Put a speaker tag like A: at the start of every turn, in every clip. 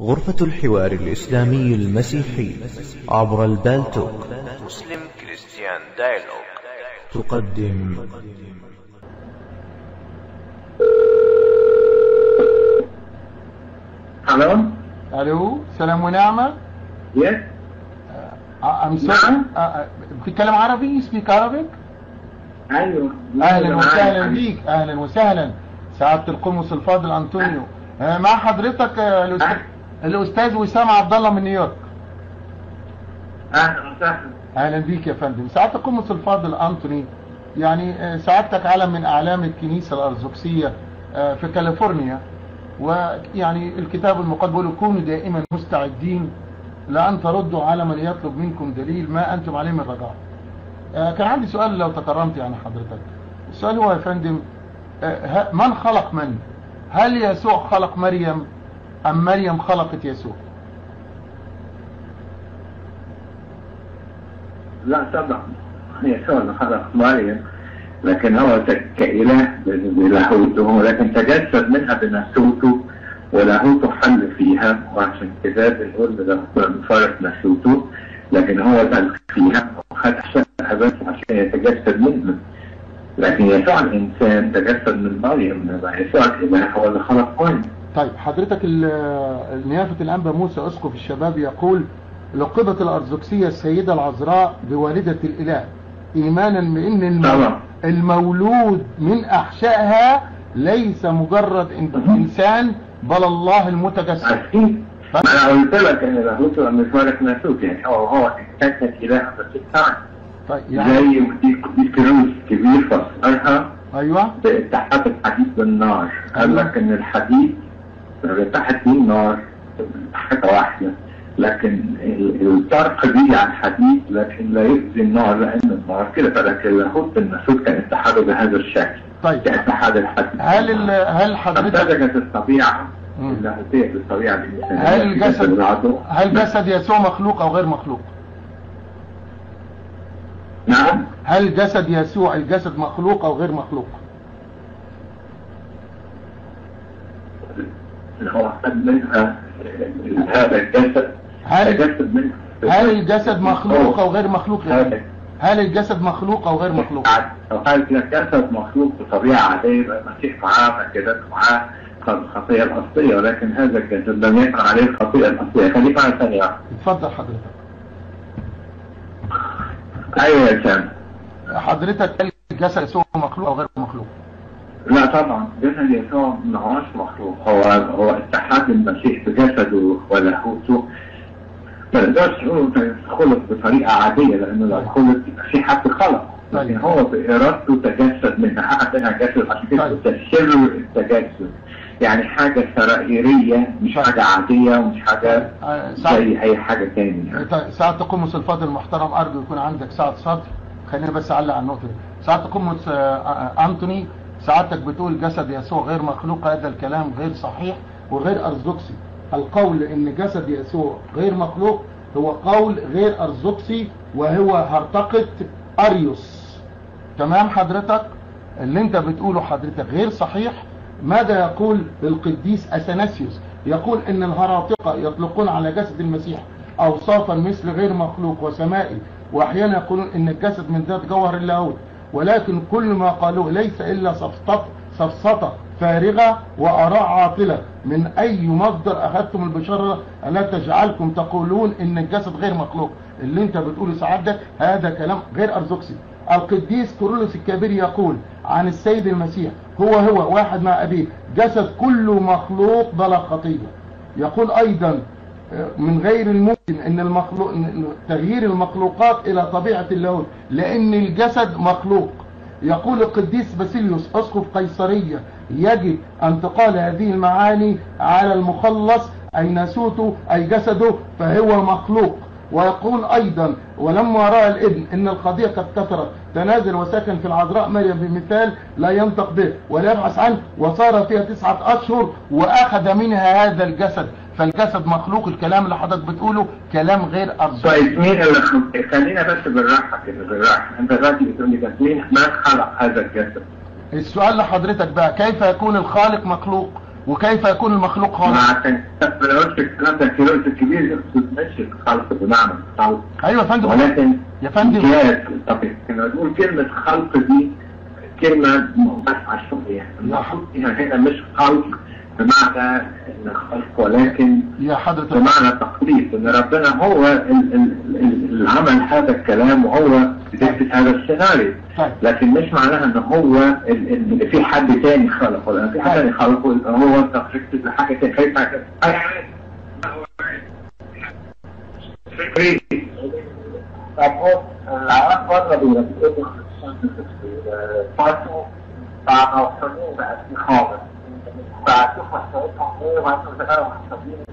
A: غرفة الحوار الإسلامي المسيحي عبر البالتوك
B: مسلم كريستيان دايلوج
A: تقدم
C: Hello?
D: الو سلام ونعمة
C: Yes?
D: ام
C: نعم.
D: بتتكلم عربي سبيك عربيك
C: ايوه
D: اهلا وسهلا
C: معاك.
D: بيك اهلا وسهلا سعادة القمص الفاضل انطونيو آه، مع حضرتك آه، الأستاذ,
C: أه.
D: الاستاذ وسام عبد الله من نيويورك
C: اهلا وسهلا
D: اهلا بيك يا فندم سعادة القمص الفاضل انطوني يعني آه، سعادتك علم من اعلام الكنيسة الارثوذكسية آه، في كاليفورنيا ويعني الكتاب المقدس بيقول كونوا دائما مستعدين لان تردوا على من يطلب منكم دليل ما انتم عليه من رجاء آه، كان عندي سؤال لو تكرمت يعني حضرتك السؤال هو يا فندم آه، ه- من خلق من هل يسوع خلق مريم ام مريم خلقت يسوع
C: لا طبعا يسوع اللي خلق مريم لكن هو ت- كإله بلاهوته لكن تجسد منها بناسوته ولاهوته حل فيها وعشان كده بنقول ده مفارق ناسوته لكن هو دخل فيها وخد أحسنها بس عشان يتجسد منها لكن يسوع الإنسان تجسد من مريم يسوع الإله هو اللي خلق مريم
D: طيب حضرتك ال- نيافة الأنبا موسى أسقف الشباب يقول لقبت الأرثوذكسية السيدة العذراء بوالدة الإله إيمانا بأن الم-
C: طبعا.
D: المولود من أحشائها ليس مجرد إن- إنسان بل الله المتجسد
C: أكيد ما أنا قلت لك إن لاهوته مفارق ناسوت يعني هو هو إنسان كان إله بس بتاعنا
D: طيب يعني
C: زي ودي دي كروز كبير فسرها
D: أيوة
C: باتحاد الحديد بالنار قال لك ان الحديد لما بيتحد بيه النار حاجه واحده لكن ال- الطرق دي على الحديد لكن لا يؤذي النار لان النار كده فلكن لاهوت الناسوت كان اتحاده بهذا الشكل
D: طيب
C: كاتحاد الحديد
D: هل ال- هل حضرتك
C: فابتدت الطبيعه
D: مم.
C: اللاهوتيه بالطبيعه الانسانيه
D: هل
C: في
D: الجسد
C: العضو.
D: هل جسد يسوع مخلوق أو غير مخلوق
C: نعم
D: هل جسد يسوع الجسد مخلوق أو غير مخلوق
C: هو خد منها هذا الجسد
D: هل
C: الجسد منها
D: هل الجسد مخلوق أو غير مخلوق يا
C: هذا
D: فندم؟ هل الجسد مخلوق أو غير مخلوق
C: لو هل جسد مخلوق بطبيعة عادية يبقى المسيح معاه فكده معاه الخطية الأصلية ولكن هذا الجسد لم يكن عليه الخطية الأصلية خليك معنا ثانية واحدة.
D: اتفضل حضرتك
C: أيوة يا سام
D: حضرتك هل الجسد يسوع مخلوق او غير مخلوق
C: لا طبعا جسد يسوع ما هوش مخلوق هو هو اتحاد المسيح بجسده ولاهوته ما نقدرش نقول خلق بطريقة عادية لأنه لو خلق يبقى في حد خلق لكن
D: طيب.
C: هو بإرادته تجسد منها حقق منها جسد عشان كده
D: طيب.
C: تسر التجسد يعني حاجة سرائرية مش
D: طيب.
C: حاجة عادية ومش حاجة
D: آه، ساعة
C: زي أي حاجة تاني يعني.
D: طيب، ساعة تقمص الفاضل المحترم أرجو يكون عندك ساعة صدر خلينا بس أعلق على النقطة دي ساعة تقمص آه، آه، أنتوني سعادتك بتقول جسد يسوع غير مخلوق هذا الكلام غير صحيح وغير أرثوذكسي القول إن جسد يسوع غير مخلوق هو قول غير أرثوذكسي وهو هرطقة أريوس تمام حضرتك اللي انت بتقوله حضرتك غير صحيح ماذا يقول القديس اثناسيوس يقول ان الهراطقة يطلقون على جسد المسيح اوصافا مثل غير مخلوق وسمائي واحيانا يقولون ان الجسد من ذات جوهر اللاهوت ولكن كل ما قالوه ليس الا سفسطة سفسطة فارغة واراء عاطلة من اي مصدر اخذتم البشارة التي تجعلكم تقولون ان الجسد غير مخلوق اللي انت بتقوله سعادتك هذا كلام غير ارثوذكسي القديس كورولوس الكبير يقول عن السيد المسيح هو هو واحد مع أبيه جسد كله مخلوق بلا خطية يقول أيضا آه، من غير الممكن أن المخلوق إن تغيير المخلوقات إلى طبيعة اللاهوت لأن الجسد مخلوق يقول القديس باسيليوس أسقف قيصرية يجب أن تقال هذه المعاني على المخلص أي ناسوته أي جسده فهو مخلوق ويقول ايضا ولما راى الابن ان القضيه قد كثرت تنازل وسكن في العذراء مريم بمثال لا ينطق به ولا يبحث عنه وصار فيها تسعه اشهر واخذ منها هذا الجسد فالجسد مخلوق الكلام اللي حضرتك بتقوله كلام غير ارزاق
C: طيب مين اللي خلق- خلينا بس بالراحة كده بالراحة انت دلوقتي بتقول لي مين من خلق هذا الجسد؟
D: السؤال لحضرتك بقى كيف يكون الخالق مخلوق وكيف يكون المخلوق
C: ما
D: خالق
C: عشان ما نقولش الكلام ده الكيلوز الكبير يقصد مش الخلق بمعنى الخلق
D: ايوه يا فندم
C: ولكن
D: يا فندم
C: امتياز طب كنا نقول كلمة خلق دي كلمة بس عشوائية المقصود فيها هنا مش خلق بمعنى ان خلق ولكن
D: يا حضرة
C: بمعنى تقليد ان ربنا هو ال- ال- ال- اللي عمل هذا الكلام وهو بيثبت هذا السيناريو
D: طيب
C: لكن مش معناها ان هو ال- ال- في حد تاني خلقه ولا في حد تاني خلقه يبقى هو تفكت لحاجه تاني خايف حاجه طب هو العالم بره بيرتبوا فاتوا بعد موصلين بقى في خالص فشوف مسؤوليتهم ايه وانتم اذا كانوا محسوبين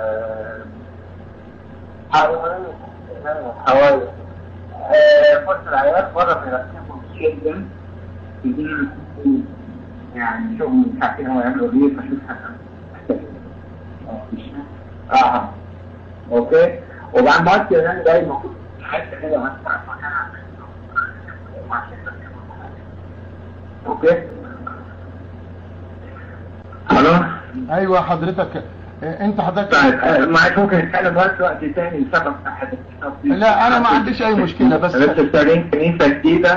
C: حوالي حوالي فرصة العيال بره بيرتبوا جدا يدينا يعني شغل مش عارفين هو يعملوا ايه فشوف اه اوكي وبعد ما قلت يعني ده المفروض حته كده مثلا اوكي خلاص
D: ايوه حضرتك آه، انت
C: طيب
D: حضرتك
C: آه، معلش ممكن نتكلم وقت وقت تاني سبب احد
D: لا انا ما عنديش اي مشكلة بس
C: بس التاريخ كنيسة جديدة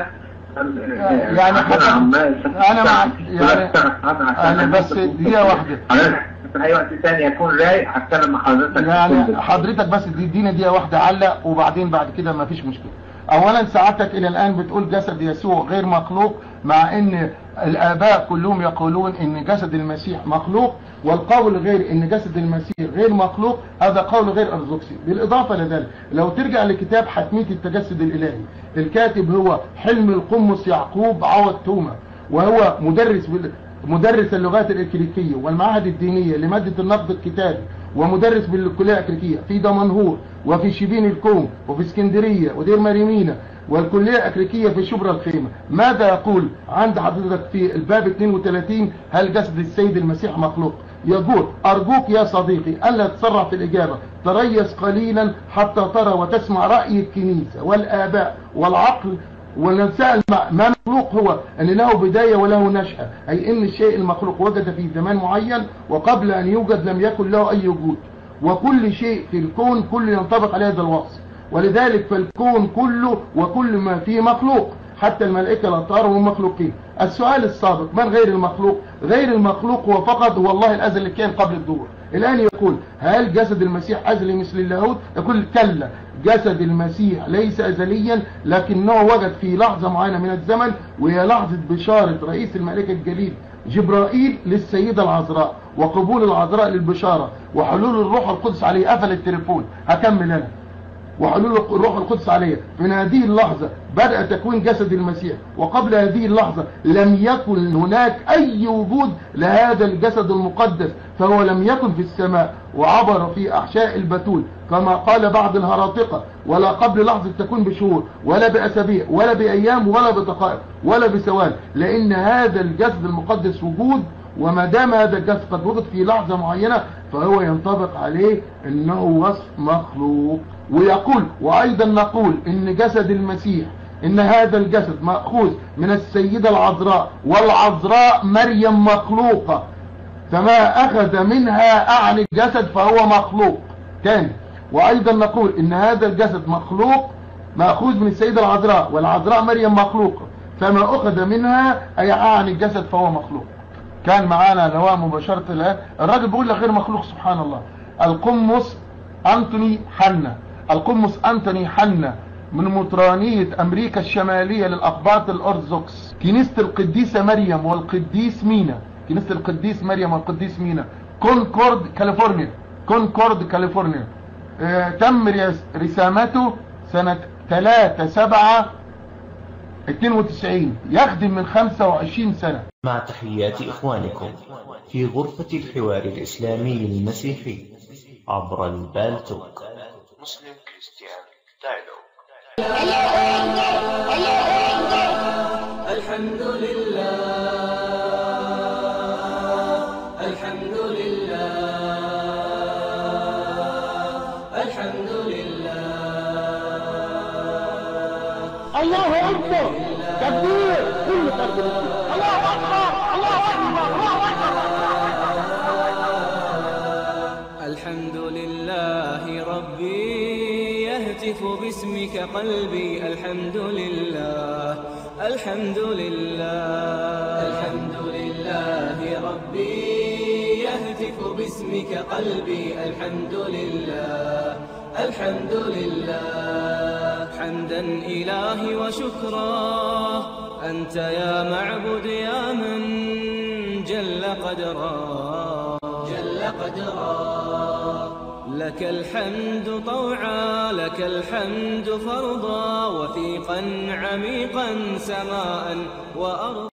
D: يعني حضرتك- أنا مع- يعني- أنا بس دقيقة واحدة.
C: حضرتك في اي وقت تاني يكون رايق هتكلم مع حضرتك
D: يعني حضرتك بس تدينا دقيقة واحدة علق وبعدين بعد كده ما فيش مشكلة اولا سعادتك الى الان بتقول جسد يسوع غير مخلوق مع ان الاباء كلهم يقولون ان جسد المسيح مخلوق والقول غير ان جسد المسيح غير مخلوق هذا قول غير ارثوذكسي بالاضافة لذلك لو ترجع لكتاب حتمية التجسد الالهي الكاتب هو حلم القمص يعقوب عوض توما وهو مدرس بال... مدرس اللغات الإكليكية والمعاهد الدينية لمادة النقد الكتابي ومدرس بالكلية الأكليكية في دمنهور وفي شبين الكوم وفي اسكندرية ودير مريمينا والكلية الأكليكية في شبرا الخيمة ماذا يقول عند حضرتك في الباب 32 هل جسد السيد المسيح مخلوق يقول أرجوك يا صديقي ألا تسرع في الإجابة تريث قليلا حتى ترى وتسمع رأي الكنيسة والآباء والعقل ونسأل ما ما مخلوق هو أن له بداية وله نشأة أي أن الشيء المخلوق وجد في زمان معين وقبل أن يوجد لم يكن له أي وجود وكل شيء في الكون كله ينطبق على هذا الوصف ولذلك فالكون كله وكل ما فيه مخلوق حتى الملائكة الأطهار هم مخلوقين السؤال السابق من غير المخلوق غير المخلوق هو فقط هو الله الأزل اللي كان قبل الظهور الآن يقول هل جسد المسيح أزلي مثل اللاهوت يقول كلا جسد المسيح ليس أزليا لكنه وجد في لحظة معينة من الزمن وهي لحظة بشارة رئيس الملائكة الجليل جبرائيل للسيدة العذراء وقبول العذراء للبشارة وحلول الروح القدس عليه قفل التليفون هكمل أنا وحلول الروح القدس عليه من هذه اللحظة بدأ تكوين جسد المسيح وقبل هذه اللحظة لم يكن هناك أي وجود لهذا الجسد المقدس فهو لم يكن في السماء وعبر في أحشاء البتول كما قال بعض الهراطقة ولا قبل لحظة تكون بشهور ولا بأسابيع ولا بأيام ولا بدقائق ولا بثوان لأن هذا الجسد المقدس وجود وما دام هذا الجسد قد وجد في لحظة معينة فهو ينطبق عليه انه وصف مخلوق ويقول وايضا نقول ان جسد المسيح ان هذا الجسد مأخوذ من السيدة العذراء والعذراء مريم مخلوقة فما اخذ منها اعني الجسد فهو مخلوق تاني وايضا نقول ان هذا الجسد مخلوق مأخوذ من السيدة العذراء والعذراء مريم مخلوقة فما اخذ منها اي اعني الجسد فهو مخلوق كان معانا لواء مباشرة الآن الراجل بيقول لك غير مخلوق سبحان الله القمص أنتوني حنا القمص أنتوني حنا من مطرانية أمريكا الشمالية للأقباط الأرثوذكس كنيسة القديسة مريم والقديس مينا كنيسة القديس مريم والقديس مينا كونكورد كاليفورنيا كونكورد كاليفورنيا آه تم رس- رسامته سنة 3 7 92 يخدم من 25 سنة
A: مع تحيات إخوانكم في غرفة الحوار الإسلامي المسيحي عبر البالتوك
B: مسلم كريستيان دايلوج
E: الحمد لله الحمد لله الحمد لله
D: الله أكبر تكبير كل فرد الله أكبر الله أكبر الله أكبر
E: لله ربي يهتف باسمك قلبي الحمد لله الحمد لله الحمد لله ربي يهتف باسمك قلبي الحمد لله الحمد لله حمدا إلهي وشكرا أنت يا معبد يا من جل قدرا جل قدرا لك الحمد طوعا لك الحمد فرضا وثيقا عميقا سماء وأرضا